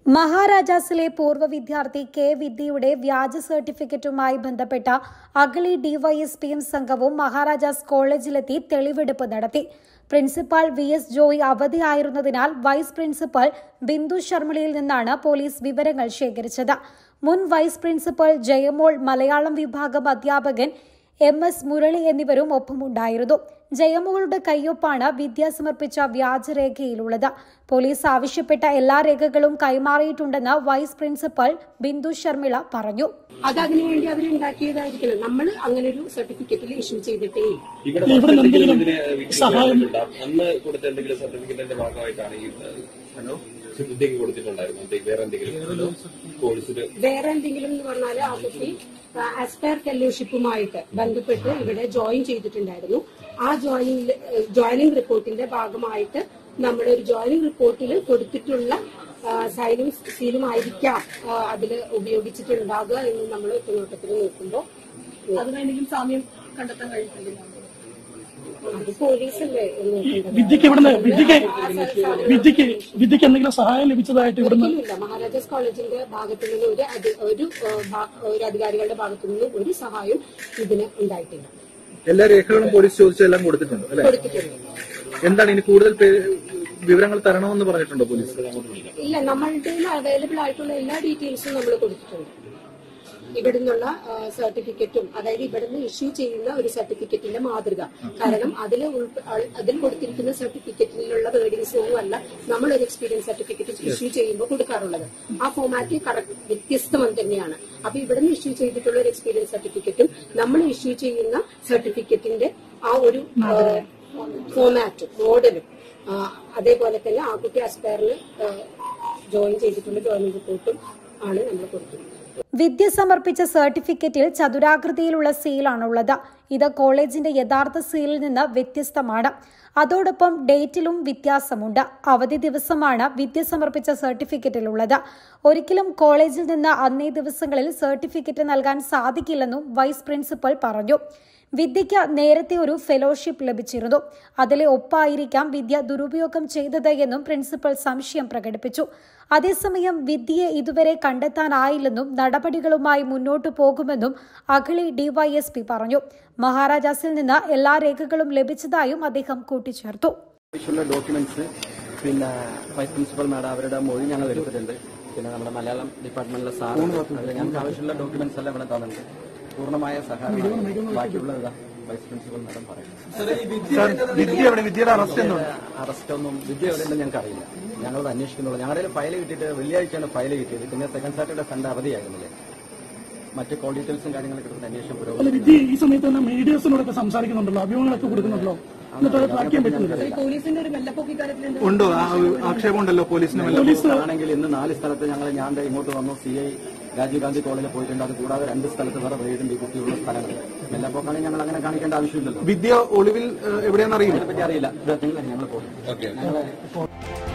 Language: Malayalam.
മഹാരാജാസിലെ പൂർവ്വ വിദ്യാർത്ഥി കെ വിദ്യയുടെ വ്യാജ സർട്ടിഫിക്കറ്റുമായി ബന്ധപ്പെട്ട അഗളി ഡിവൈഎസ്പിയും സംഘവും മഹാരാജാസ് കോളേജിലെത്തി തെളിവെടുപ്പ് നടത്തി പ്രിൻസിപ്പാൾ വി എസ് ജോയി അവധിയായിരുന്നതിനാൽ വൈസ് പ്രിൻസിപ്പൽ ബിന്ദു ശർമ്മളിയിൽ നിന്നാണ് പോലീസ് വിവരങ്ങൾ ശേഖരിച്ചത് മുൻ വൈസ് പ്രിൻസിപ്പൽ ജയമോൾ മലയാളം വിഭാഗം അധ്യാപകൻ എം എസ് മുരളി എന്നിവരും ഒപ്പമുണ്ടായിരുന്നു ജയമോളുടെ കയ്യൊപ്പാണ് വിദ്യ സമർപ്പിച്ച വ്യാജരേഖയിലുള്ളത് പോലീസ് ആവശ്യപ്പെട്ട എല്ലാ രേഖകളും കൈമാറിയിട്ടുണ്ടെന്ന് വൈസ് പ്രിൻസിപ്പൽ ബിന്ദു ശർമിള പറഞ്ഞു അത് അതിനുവേണ്ടി അവർ ഉണ്ടാക്കിയതായിരിക്കണം നമ്മൾ അങ്ങനെ ഒരു സർട്ടിഫിക്കറ്റിൽ ഇഷ്യൂ ചെയ്തിട്ടേ ഇല്ല. ഇവിടെ ഇവിടെ മറ്റെന്തെങ്കിലും എന്തെങ്കിലും ഇതിന് വീട്ടിൽ സഹായം- കൊടുത്തിട്ടുണ്ടോ? അന്ന് കൊടുത്ത എന്തെങ്കിലും സർട്ടിഫിക്കറ്റിന്റെ ഭാഗമായിട്ടാണ് ഈ ഹലോ വിദ്യക്ക് കൊടുത്തിട്ടുണ്ടായിരുന്നു എന്തെങ്കിലും വേറെ എന്തെങ്കിലും കോഴ്സിന് വേറെ എന്തെങ്കിലും എന്ന് പറഞ്ഞാൽ ആ കുട്ടി ആസ്പയർ ഫെലോഷിപ്പുമായിട്ട് ബന്ധപ്പെട്ട് ഇവിടെ ജോയിൻ ചെയ്തിട്ടുണ്ടായിരുന്നു ആ ജോയിനിങ് ജോയിനിങ് റിപ്പോർട്ടിന്റെ ഭാഗമായിട്ട് നമ്മുടെ ഒരു ജോയിനിങ് റിപ്പോർട്ടിൽ കൊടുത്തിട്ടുള്ള സൈനും സീലും ആയിരിക്കാം അതിൽ ഉപയോഗിച്ചിട്ടുണ്ടാകുക എന്ന് നമ്മൾ നോട്ടത്തിൽ നോക്കുമ്പോൾ അതിനെന്തെങ്കിലും സാമ്യം കണ്ടെത്താൻ കഴിഞ്ഞിട്ടില്ല അത് പോലീസല്ലേ നോക്കേണ്ടത് വിദ്യക്ക് ഇവിടുന്ന് വിദ്യക്ക് വിദ്യക്ക് വിദ്യക്ക് എന്തെങ്കിലും സഹായം ലഭിച്ചതായിട്ട് ഇവിടുന്ന് ഒരിക്കലുമില്ല മഹാരാജാസ് കോളേജിന്റെ ഭാഗത്തു നിന്ന് ഒരു അധി- ഒരു ആ, ഭാ- ഒരു അധികാരികളുടെ ഭാഗത്തു നിന്ന് ഒരു സഹായവും ഇതിന് ഉണ്ടായിട്ടില്ല എല്ലാ രേഖകളും പോലീസ് ചോദിച്ചെല്ലാം കൊടുത്തിട്ടുണ്ട് അല്ലെ കൊടുത്തിട്ടുണ്ട് എന്താണ് ഇനി കൂടുതൽ പേ- വിവരങ്ങൾ തരണമെന്ന് പറഞ്ഞിട്ടുണ്ടോ പോലീസ് ഇല്ല നമ്മളുടെ അവൈലബിൾ ആയിട്ടുള്ള എല്ലാ ഡീറ്റെയിൽസും നമ്മൾ കൊടുത്തിട്ടുണ്ട് ഇവിടുന്നുള്ള സർട്ടിഫിക്കറ്റും അതായത് ഇവിടുന്ന് ഇഷ്യൂ ചെയ്യുന്ന ഒരു സർട്ടിഫിക്കറ്റിന്റെ മാതൃക കാരണം അതിൽ അതിൽ കൊടുത്തിരിക്കുന്ന സർട്ടിഫിക്കറ്റിലുള്ള വേർഡിങ്സ് ഒന്നും അല്ല നമ്മൾ ഒരു എക്സ്പീരിയൻസ് സർട്ടിഫിക്കറ്റ് ഇഷ്യൂ ചെയ്യുമ്പോൾ കൊടുക്കാറുള്ളത് ആ ഫോമാറ്റ് കറക്റ്റ് വ്യത്യസ്തം തന്നെയാണ് അപ്പൊ ഇവിടുന്ന് ഇഷ്യൂ ചെയ്തിട്ടുള്ള ഒരു എക്സ്പീരിയൻസ് സർട്ടിഫിക്കറ്റും നമ്മൾ ഇഷ്യൂ ചെയ്യുന്ന സർട്ടിഫിക്കറ്റിന്റെ ആ ഒരു ഫോമാറ്റും മോഡലും അതേപോലെ തന്നെ ആ കുട്ടി അസ്പയറിന് ജോയിൻ ചെയ്തിട്ടുള്ള ജോയിനിങ് റിപ്പോർട്ടും ആണ് നമ്മൾ കൊടുക്കുന്നത് വിദ്യ സമർപ്പിച്ച സർട്ടിഫിക്കറ്റിൽ ചതുരാകൃതിയിലുള്ള സീലാണുള്ളത് ഇത് കോളേജിന്റെ യഥാർത്ഥ സീലിൽ നിന്ന് വ്യത്യസ്തമാണ് അതോടൊപ്പം ഡേറ്റിലും വ്യത്യാസമുണ്ട് അവധി ദിവസമാണ് വിദ്യ സമർപ്പിച്ച സർട്ടിഫിക്കറ്റിലുള്ളത് ഒരിക്കലും കോളേജിൽ നിന്ന് അന്നേ ദിവസങ്ങളിൽ സർട്ടിഫിക്കറ്റ് നൽകാൻ സാധിക്കില്ലെന്നും വൈസ് പ്രിൻസിപ്പൽ പറഞ്ഞു വിദ്യയ്ക്ക് നേരത്തെ ഒരു ഫെലോഷിപ്പ് ലഭിച്ചിരുന്നു അതിലെ ഒപ്പായിരിക്കാം വിദ്യ ദുരുപയോഗം ചെയ്തത് എന്നും പ്രിൻസിപ്പൽ സംശയം പ്രകടിപ്പിച്ചു അതേസമയം വിദ്യയെ ഇതുവരെ കണ്ടെത്താനായില്ലെന്നും നടപടികളുമായി മുന്നോട്ടു പോകുമെന്നും അഖിളി ഡിവൈഎസ്പി പറഞ്ഞു മഹാരാജാസിൽ നിന്ന് എല്ലാ രേഖകളും ലഭിച്ചതായും അദ്ദേഹം കൂട്ടിച്ചേർത്തു ആവശ്യമുള്ള ഡോക്യുമെന്റ്സ് പിന്നെ വൈസ് പ്രിൻസിപ്പൽ മാഡം അവരുടെ മൊഴി ഞങ്ങൾ എടുത്തിട്ടുണ്ട് പിന്നെ നമ്മുടെ മലയാളം ഡിപ്പാർട്ട്മെന്റിലെ സാർ അതിൽ ഞങ്ങൾക്ക് ആവശ്യമുള്ള ഡോക്യുമെന്റ്സ് എല്ലാം ഇവിടെ തന്നിട്ടുണ്ട് പൂർണ്ണമായ സഹകരണം ബാക്കിയുള്ളതാ വൈസ് പ്രിൻസിപ്പൽ മാഡം പറയുന്നത് വിദ്യ എവിടെ വിദ്യയുടെ അറസ്റ്റ് എന്തുണ്ട് അറസ്റ്റ് ഒന്നും വിദ്യ എവിടെയുണ്ടെന്ന് ഞങ്ങൾക്ക് അറിയില്ല ഞങ്ങളത് അന്വേഷിക്കുന്നുള്ളൂ ഞങ്ങളുടെ ഫയൽ കിട്ടിയിട്ട് വെള്ളിയാഴ്ചയാണ് ഫയൽ കിട്ടിയത് പിന്നെ സെക്കൻഡ് സാറ്റർഡേ സൺഡേ അവധിയായിരുന്നില്ലേ മറ്റ് കോൾ ഡീറ്റെയിൽസും കാര്യങ്ങളൊക്കെ എടുത്ത് അന്വേഷണം അല്ല പുരോഗമിച്ചു വിദ്യ ഈ സമയത്ത് തന്നെ മീഡിയസിനോടൊക്കെ സംസാരിക്കുന്നുണ്ടല്ലോ അഭിമുഖങ്ങളൊക്കെ കൊടുക്കുന്നുണ്ടല്ലോ എന്നിട്ട് അത് ട്രാക്ക് ചെയ്യാൻ പറ്റുന്നില്ല പോലീസിന്റെ ഒരു വെള്ളപ്പൊക്ക ഇക്കാര്യത്തിൽ എന്താ ഉണ്ടോ ആ ഒരു ആക്ഷേപം ഉണ്ടല്ലോ പോലീസിന് വല്ല ആണെങ്കിൽ ഇന്ന് നാല് സ്ഥലത്ത് ഞങ്ങൾ ഞാൻ ദേ ഇങ്ങോട്ട് വന്നു സി ഐ രാജീവ് ഗാന്ധി കോളേജിൽ പോയിട്ടുണ്ട് അത് കൂടാതെ രണ്ട് സ്ഥലത്ത് വേറെ റെയ്ഡുണ്ട് ഈ കുട്ടിയുള്ള സ്ഥലങ്ങൾ വെള്ളപ്പൊക്കാണെങ്കിൽ ഞങ്ങൾ അങ്ങനെ കാണിക്കേണ്ട ആവശ്യമില്ലല്ലോ വിദ്യ ഒളിവിൽ ഏഹ്, എവിടെയാണെന്ന് അറിയില്ല അതിനെപ്പറ്റി അറിയില്ല ഇത് ഞങ്ങൾ പോകും ഓക്കെ ഞങ്ങൾ